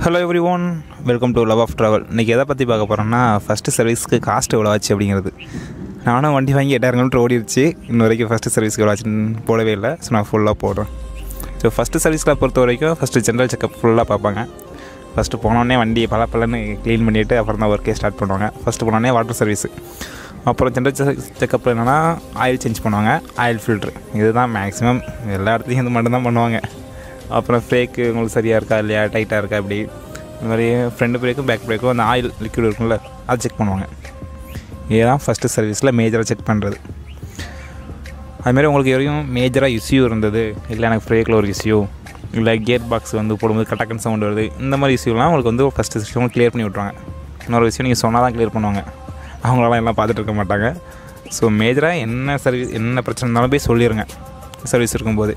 hello everyone welcome to love of travel இன்றைக்கி எதை பற்றி பார்க்க போகிறோம்னா ஃபஸ்ட்டு சர்வீஸ்க்கு காஸ்ட் எவ்வளோ ஆச்சு அப்படிங்கிறது நானும் வண்டி வாங்கி எட்டாயிரம் கிலோமீட்டர் ஓடிடுச்சு இன்ன வரைக்கும் ஃபஸ்ட்டு சர்வீஸ்க்கு எவ்வளோ ஆச்சுன்னு போடவே இல்லை ஸோ நான் ஃபுல்லாக போடுறேன் ஸோ ஃபஸ்ட்டு சர்வீஸில் பொறுத்த வரைக்கும் ஃபஸ்ட்டு ஜென்ரல் செக்கப் ஃபுல்லாக பார்ப்பாங்க ஃபஸ்ட்டு போனோடனே வண்டி பல பலன்னு க்ளீன் பண்ணிவிட்டு அப்புறம் தான் ஒர்க்கே ஸ்டார்ட் பண்ணுவாங்க ஃபஸ்ட்டு போனோடனே வாட்டர் சர்வீஸு அப்புறம் ஜென்ரல் செக்கப்பில் என்னென்னா ஆயில் சேஞ்ச் பண்ணுவாங்க ஆயில் ஃபில்ட்ரு இதுதான் மேக்ஸிமம் எல்லா இடத்துலையும் இது மட்டும்தான் பண்ணுவாங்க அப்புறம் ஃப்ரேக்கு உங்களுக்கு சரியாக இருக்கா இல்லையா டைட்டாக இருக்கா அப்படி இந்த மாதிரி ஃப்ரண்ட் பிரேக்கும் பேக் பிரேக்கும் அந்த ஆயில் லிக்விட் இருக்கும்ல அது செக் பண்ணுவாங்க இதுதான் ஃபஸ்ட்டு சர்வீஸில் மேஜராக செக் பண்ணுறது அதுமாரி உங்களுக்கு வரைக்கும் மேஜராக இஷ்யூ இருந்தது இல்லை எனக்கு ஃப்ரேக்கில் ஒரு இஷ்யூ இல்லை கேட் பாக்ஸ் வந்து போடும்போது கட்டக்கன் சவுண்ட் வருது இந்த மாதிரி இஷ்யூலாம் உங்களுக்கு வந்து ஃபஸ்ட்டு விஷயம் கிளியர் பண்ணி விட்ருவாங்க இன்னொரு விஷயம் நீங்கள் சொன்னால் தான் கிளியர் பண்ணுவாங்க அவங்களாம் எல்லாம் பார்த்துட்டு இருக்க மாட்டாங்க ஸோ மேஜராக என்ன சர்வீஸ் என்ன பிரச்சனை இருந்தாலும் போய் சொல்லிடுங்க சர்வீஸ் இருக்கும்போது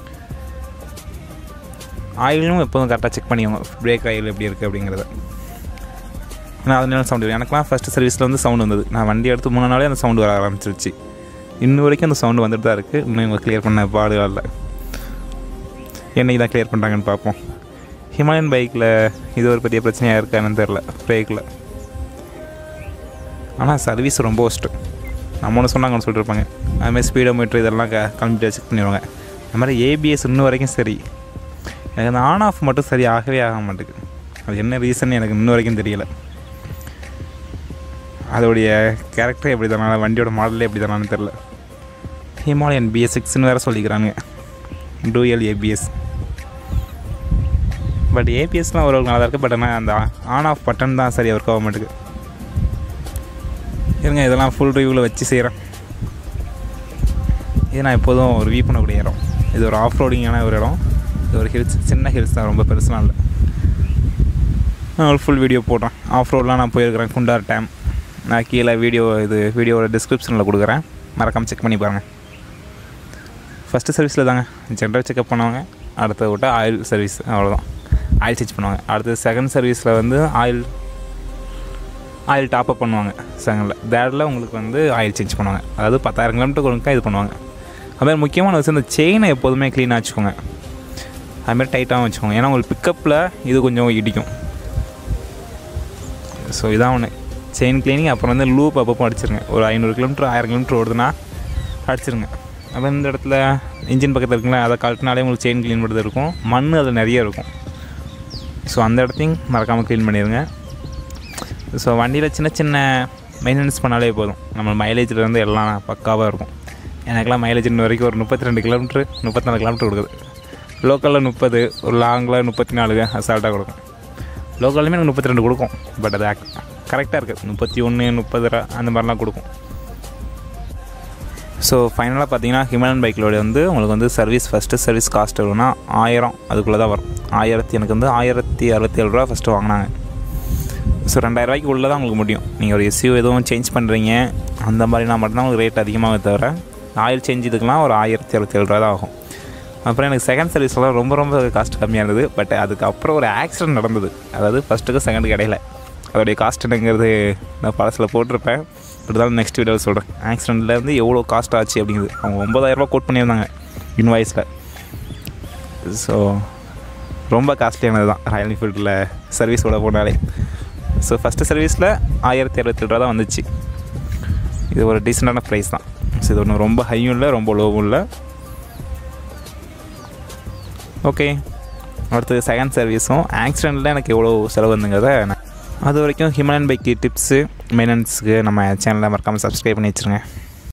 ஆயிலும் எப்போதும் கரெக்டாக செக் பண்ணிக்கோங்க பிரேக் ஆயில் எப்படி இருக்குது அப்படிங்கிறத ஏன்னா அதனால சவுண்டு வரும் எனக்குலாம் ஃபஸ்ட்டு சர்வீஸில் வந்து சவுண்டு வந்தது நான் வண்டி எடுத்து மூணு நாளே அந்த சவுண்டு வர ஆரம்பிச்சிருச்சு இன்ன வரைக்கும் அந்த சவுண்டு வந்துட்டு தான் இருக்குது இன்னும் இவங்க கிளியர் பண்ண பாடுகள் இல்லை என்னைக்கு தான் கிளியர் பண்ணுறாங்கன்னு பார்ப்போம் ஹிமாலயன் பைக்கில் இது ஒரு பெரிய பிரச்சனையாக இருக்கான்னு தெரில பிரேக்கில் ஆனால் சர்வீஸ் ரொம்ப ஒஸ்ட்டு நம்ம ஒன்று சொன்னாங்கன்னு சொல்லிட்டு இருப்பாங்க அதுமாதிரி ஸ்பீடோ மீட்ரு இதெல்லாம் க கம்ப்யூட்டர் செக் பண்ணிடுவாங்க அது மாதிரி ஏபிஎஸ் இன்னும் வரைக்கும் சரி எனக்கு அந்த ஆன் ஆஃப் மட்டும் சரி ஆகவே ஆக மாட்டேங்குது அது என்ன ரீசன் எனக்கு இன்ன வரைக்கும் தெரியல அதோடைய கேரக்டர் எப்படி தானா வண்டியோட மாடலே எப்படி தானான்னு தெரில ஹிமாலயன் பிஎஸ் சிக்ஸ்னு வேறு சொல்லிக்கிறாங்க டூஎல் ஏபிஎஸ் பட் ஏபிஎஸ்லாம் ஓரளவுக்கு நல்லா தான் இருக்குது பட் ஆனால் அந்த ஆன் ஆஃப் பட்டன் தான் சரி ஒர்க் ஆக மாட்டேங்குது இருங்க இதெல்லாம் ஃபுல் ரிவ்யூவில் வச்சு செய்கிறேன் இது நான் எப்போதும் ரிவ்யூ பண்ணக்கூடிய இடம் இது ஒரு ஆஃப் ரோடிங்கான ஒரு இடம் இது ஒரு ஹில்ஸ் சின்ன ஹில்ஸ் தான் ரொம்ப பெருசுலாம் இல்லை நான் ஒரு ஃபுல் வீடியோ போடுறேன் ஆஃப் ரோட்லாம் நான் போயிருக்கிறேன் குண்டார் டேம் நான் கீழே வீடியோ இது வீடியோவோட டிஸ்கிரிப்ஷனில் கொடுக்குறேன் மறக்காமல் செக் பண்ணி பாருங்கள் ஃபஸ்ட்டு சர்வீஸில் தாங்க ஜென்ரல் செக்அப் பண்ணுவாங்க அடுத்த விட்ட ஆயில் சர்வீஸ் அவ்வளோதான் ஆயில் சேஞ்ச் பண்ணுவாங்க அடுத்தது செகண்ட் சர்வீஸில் வந்து ஆயில் ஆயில் டாப்அப் பண்ணுவாங்க செகண்டில் தேர்டில் உங்களுக்கு வந்து ஆயில் சேஞ்ச் பண்ணுவாங்க அதாவது பத்தாயிரம் கிலோமீட்டர் கொடுக்க இது பண்ணுவாங்க அதுமாதிரி முக்கியமான விஷயம் இந்த செயினை எப்போதுமே க்ளீனாக வச்சுக்கோங்க அதுமாதிரி டைட்டாகவும் வச்சுக்கோங்க ஏன்னா உங்களுக்கு பிக்கப்பில் இது கொஞ்சம் இடிக்கும் ஸோ இதான் ஒன்று செயின் க்ளீனிங் அப்புறம் வந்து லூப் அப்பப்போ அடிச்சிருங்க ஒரு ஐநூறு கிலோமீட்டர் ஆயிரம் கிலோமீட்டர் ஓடுதுன்னா அடிச்சிருங்க அப்புறம் இந்த இடத்துல இன்ஜின் பக்கத்தில் இருக்குங்களா அதை கழட்டினாலே உங்களுக்கு செயின் க்ளீன் பண்ணுறது இருக்கும் மண் அதில் நிறைய இருக்கும் ஸோ அந்த இடத்தையும் மறக்காமல் க்ளீன் பண்ணிடுங்க ஸோ வண்டியில் சின்ன சின்ன மெயின்டெனன்ஸ் பண்ணாலே போதும் நம்ம மைலேஜ்லேருந்து எல்லாம் பக்காவாக இருக்கும் எனக்கெல்லாம் மைலேஜ் இன்ன வரைக்கும் ஒரு முப்பத்தி ரெண்டு கிலோமீட்ரு முப்பத்தி நாலு கிலோமீட்டர் கொடுக்குது லோக்கலில் முப்பது ஒரு லாங்கில் முப்பத்தி நாலு அசால்ட்டாக கொடுக்கும் லோக்கல்லுமே எனக்கு முப்பத்தி ரெண்டு கொடுக்கும் பட் அது கரெக்டாக இருக்குது முப்பத்தி ஒன்று முப்பது ரூபா அந்த மாதிரிலாம் கொடுக்கும் ஸோ ஃபைனலாக பார்த்தீங்கன்னா ஹிமாலயன் பைக்கிலோட வந்து உங்களுக்கு வந்து சர்வீஸ் ஃபஸ்ட்டு சர்வீஸ் காஸ்ட் எவ்வளோனா ஆயிரம் அதுக்குள்ளே தான் வரும் ஆயிரத்தி எனக்கு வந்து ஆயிரத்தி அறுபத்தி ஏழு ரூபா ஃபஸ்ட்டு வாங்கினாங்க ஸோ ரெண்டாயிரரூவாய்க்கு உள்ளே தான் உங்களுக்கு முடியும் நீங்கள் ஒரு எஸ்யூ எதுவும் சேஞ்ச் பண்ணுறீங்க அந்த மாதிரினா மட்டும்தான் உங்களுக்கு ரேட் அதிகமாக தவிர ஆயில் சேஞ்ச் இதுக்கெலாம் ஒரு ஆயிரத்தி அறுபத்தி ஏழு ரூபா தான் ஆகும் அப்புறம் எனக்கு செகண்ட் சர்வீஸ்லாம் ரொம்ப ரொம்ப காஸ்ட் கம்மியாக இருந்தது பட் அதுக்கப்புறம் ஒரு ஆக்சிடென்ட் நடந்தது அதாவது ஃபஸ்ட்டுக்கு செகண்டுக்கு இடையில அதோடைய காஸ்ட் என்னங்கிறது நான் பழசில் போட்டிருப்பேன் இருந்தாலும் நெக்ஸ்ட் வீடியோவில் சொல்கிறேன் ஆக்சிடெண்ட்லேருந்து எவ்வளோ காஸ்ட் ஆச்சு அப்படிங்கிறது அவங்க ஒம்பதாயிரரூபா கோட் பண்ணியிருந்தாங்க இன்வாய்ஸில் ஸோ ரொம்ப காஸ்ட்லியானது தான் ராயல் என்ஃபீல்டில் சர்வீஸோட போனாலே ஸோ ஃபஸ்ட்டு சர்வீஸில் ஆயிரத்தி அறுபத்தி ரூபா தான் வந்துச்சு இது ஒரு டீசெண்டான ப்ரைஸ் தான் ஸோ இது ஒன்றும் ரொம்ப ஹையும் இல்லை ரொம்ப லோவும் இல்லை ஓகே அடுத்தது செகண்ட் சர்வீஸும் ஆக்சிடெண்ட்டில் எனக்கு எவ்வளோ செலவு வந்துங்கிறத நான் அது வரைக்கும் ஹிமாலயன் பைக்கு டிப்ஸு மெயின்டெனன்ஸுக்கு நம்ம சேனலை மறக்காமல் சப்ஸ்கிரைப் பண்ணி வச்சுருங்க